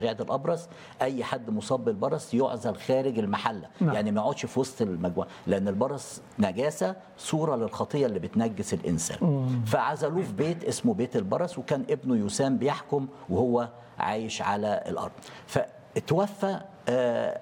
يعد الابرص اي حد مصاب بالبرص يعزل خارج المحله نعم. يعني ما يقعدش في وسط المجموعه لان البرص نجاسه صوره للخطيه اللي بتنجس الانسان فعزلوه في بيت اسمه بيت البرص وكان ابنه يسام بيحكم وهو عايش على الارض فتوفى آه،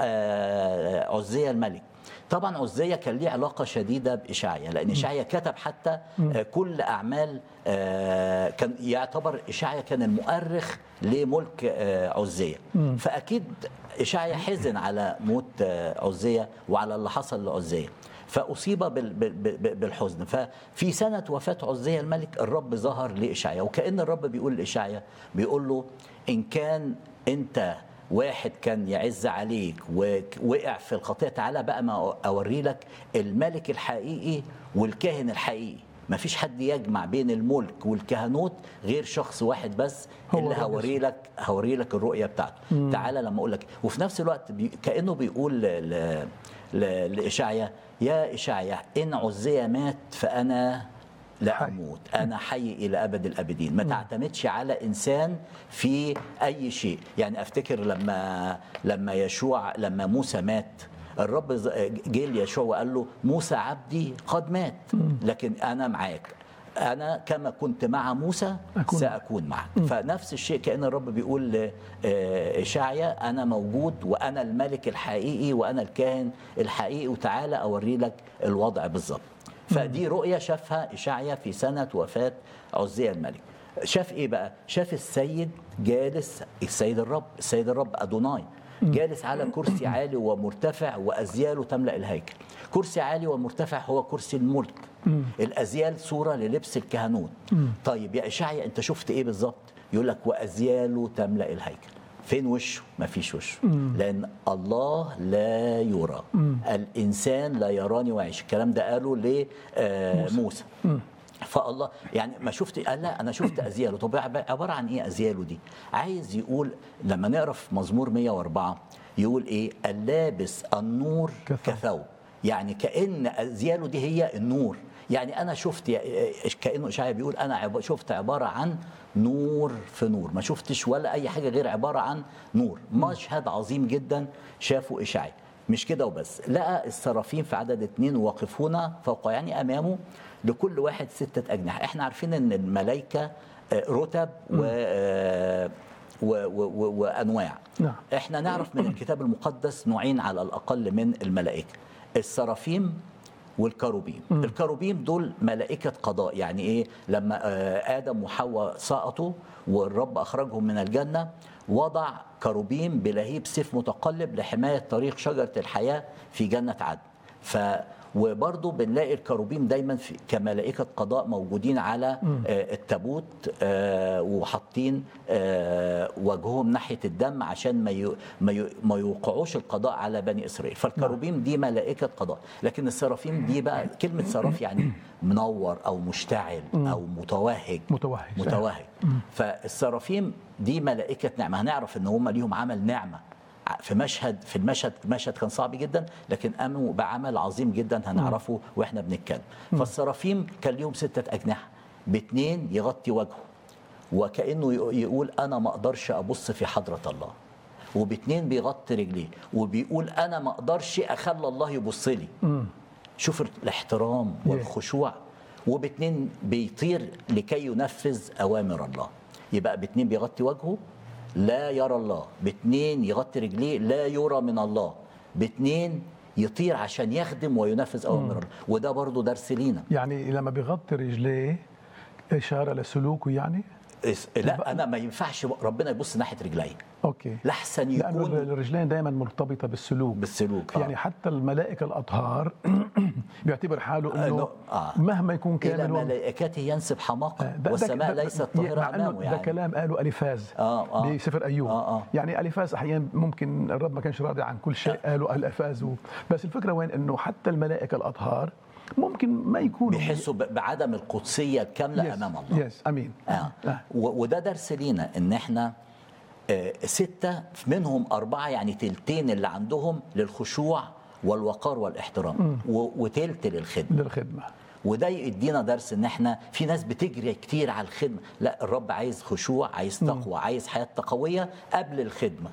آه، عزية الملك طبعا عزية كان ليه علاقة شديدة بإشعيا لأن إشعيا كتب حتى آه، كل أعمال آه، كان يعتبر إشعيا كان المؤرخ لملك آه، عزية فأكيد إشعيا حزن على موت آه، عزية وعلى اللي حصل لعزية فأصيب بال- بال- بال- بالحزن ففي سنة وفاة عزية الملك الرب ظهر لإشعيا وكأن الرب بيقول لإشعيا بيقول له إن كان أنت واحد كان يعز عليك ووقع في الخطيئة تعالى بقى ما أوري لك الملك الحقيقي والكاهن الحقيقي ما فيش حد يجمع بين الملك والكهنوت غير شخص واحد بس هو اللي الرب هوري لك هوري لك الرؤيه بتاعته تعالى لما اقول لك وفي نفس الوقت بي كانه بيقول ل... ل... ل... لاشعيا يا اشعيا ان عزي مات فانا لا حي. اموت انا حي الى ابد الابدين ما تعتمدش على انسان في اي شيء يعني افتكر لما لما يشوع لما موسى مات الرب ز- جه ليشوع وقال له موسى عبدي قد مات لكن انا معاك انا كما كنت مع موسى أكون ساكون معك فنفس الشيء كان الرب بيقول لاشعيا انا موجود وانا الملك الحقيقي وانا الكاهن الحقيقي وتعالى اوري لك الوضع بالظبط فدي رؤيه شافها اشعيا في سنه وفاه عزية الملك شاف ايه بقى شاف السيد جالس السيد الرب السيد الرب ادوناي جالس على كرسي عالي ومرتفع وازياله تملا الهيكل كرسي عالي ومرتفع هو كرسي الملك الازيال صوره للبس الكهنوت طيب يا اشعيا انت شفت ايه بالظبط يقول لك وازياله تملا الهيكل فين وشه ما فيش وشه لان الله لا يرى الانسان لا يراني ويعيش الكلام ده قاله لموسى فالله يعني ما شفت قال لا انا شفت ازياله طب عباره عن ايه ازياله دي عايز يقول لما نقرا في مزمور 104 يقول ايه اللابس النور كثوب. كثوب يعني كان ازياله دي هي النور يعني انا شفت كانه اشعيا بيقول انا عب- شفت عباره عن نور في نور ما شفتش ولا اي حاجه غير عباره عن نور مشهد عظيم جدا شافه اشعيا مش كده وبس لقى السرافين في عدد اتنين واقفون فوق يعني امامه لكل واحد ستة أجنحة احنا عارفين ان الملائكة آه، رتب و آه، و- و- و- وانواع نعم. احنا نعرف من الكتاب المقدس نوعين على الاقل من الملائكه السرافيم والكروبيم الكروبيم دول ملائكة قضاء يعني ايه لما آه، آدم وحواء سقطوا والرب أخرجهم من الجنة وضع كروبيم بلهيب سيف متقلب لحماية طريق شجرة الحياة في جنة عدن ف وبرضه بنلاقي الكروبيم دايما في كملائكه قضاء موجودين على آه، التابوت آه، وحاطين آه، وجههم ناحيه الدم عشان ما ي- ما ي- ما يوقعوش القضاء على بني اسرائيل فالكروبيم دي ملائكه قضاء لكن السرافيم دي بقى كلمه سراف يعني منور او مشتعل او متوهج متوهج. متوهج فالسرافيم دي ملائكه نعمه هنعرف ان هم ليهم عمل نعمه في مشهد في المشهد مشهد كان صعب جدا لكن قاموا بعمل عظيم جدا هنعرفه واحنا بنتكلم فالسرافيم كان ليهم ستة أجنحة باتنين يغطي وجهه وكأنه يق- يقول أنا ما أقدرش أبص في حضرة الله وباتنين بيغطي رجليه وبيقول أنا ما أقدرش أخلى الله يبص لي شوف الاحترام والخشوع وباتنين بيطير لكي ينفذ أوامر الله يبقى باتنين بيغطي وجهه لا يرى الله باتنين يغطي رجليه لا يرى من الله باتنين يطير عشان يخدم وينفذ أوامر الله وده برضو درس لينا يعني لما بيغطي رجليه اشاره لسلوكه يعني اس- لا أنا ما ينفعش ربنا يبص ناحية رجلي اوكي لحسن لانه يكون الرجلين دايما مرتبطه بالسلوك بالسلوك آه. يعني حتى الملائكه الاطهار بيعتبر حاله آه، انه إنه- آه. مهما يكون إلى كامل و- ملائكته ينسب حماقة ده- ده- والسماء ده- ليست مع طاهرة انه أمامه ده يعني كلام قاله اليفاز آه، آه. بسفر ايوب آه، آه. يعني اليفاز احيانا ممكن الرب ما كانش راضي عن كل شيء قاله اليفاز و... بس الفكره وين انه حتى الملائكه الاطهار ممكن ما يكونوا بيحسوا ب- بعدم القدسية الكاملة يس أمام الله يس امين آه. آه. و- وده درس لينا ان احنا آه، ستة منهم أربعة يعني تلتين اللي عندهم للخشوع والوقار والاحترام و- وتلت للخدمة للخدمه وده يدينا درس ان احنا في ناس بتجري كتير على الخدمه لا الرب عايز خشوع عايز تقوى عايز حياه تقويه قبل الخدمه